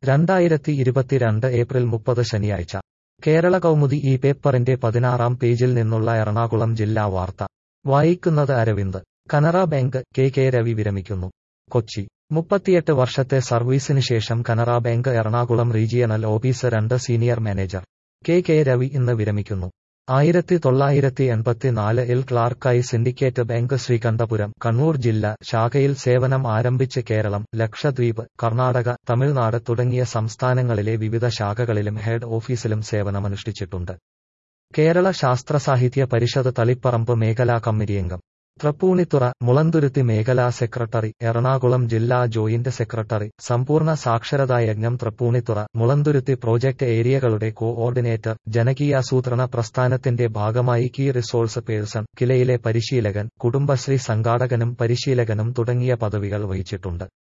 രണ്ടായിരത്തി ഇരുപത്തിരണ്ട് ഏപ്രിൽ മുപ്പത് ശനിയാഴ്ച കേരള കൗമുദി ഈ പേപ്പറിന്റെ പതിനാറാം പേജിൽ നിന്നുള്ള എറണാകുളം ജില്ലാ വാർത്ത വായിക്കുന്നത് Aravind Canara bank K K Ravi വിരമിക്കുന്നു കൊച്ചി മുപ്പത്തിയെട്ട് വർഷത്തെ സർവീസിന് ശേഷം Canara bank Ernakulam regional office രണ്ട് senior manager K K Ravi ഇന്ന് വിരമിക്കുന്നു ആയിരത്തി തൊള്ളായിരത്തി എൺപത്തിനാല് ഇൽ ക്ലാർക്കായി സിൻഡിക്കേറ്റ് ബാങ്ക് ശ്രീകണ്ഠപുരം കണ്ണൂർ ജില്ല ശാഖയിൽ സേവനം ആരംഭിച്ച് കേരളം ലക്ഷദ്വീപ് കർണാടക തമിഴ്നാട് തുടങ്ങിയ സംസ്ഥാനങ്ങളിലെ വിവിധ ശാഖകളിലും ഹെഡ് ഓഫീസിലും സേവനമനുഷ്ഠിച്ചിട്ടുണ്ട് കേരള ശാസ്ത്ര സാഹിത്യ പരിഷത്ത് തളിപ്പറമ്പ് മേഖലാ കമ്മിറ്റിയംഗം തൃപ്പൂണിത്തുറ മുളന്തുരുത്തി മേഖലാ സെക്രട്ടറി എറണാകുളം ജില്ലാ ജോയിന്റ് സെക്രട്ടറി സമ്പൂർണ്ണ സാക്ഷരതാ യജ്ഞം തൃപ്പൂണിത്തുറ മുളന്തുരുത്തി പ്രോജക്ട് ഏരിയകളുടെ കോഓർഡിനേറ്റർ ജനകീയാസൂത്രണ പ്രസ്ഥാനത്തിന്റെ ഭാഗമായി കീ റിസോഴ്സ് പേഴ്സൺ കിലയിലെ പരിശീലകൻ കുടുംബശ്രീ സംഘാടകനും പരിശീലകനും തുടങ്ങിയ പദവികൾ വഹിച്ചിട്ടുണ്ട്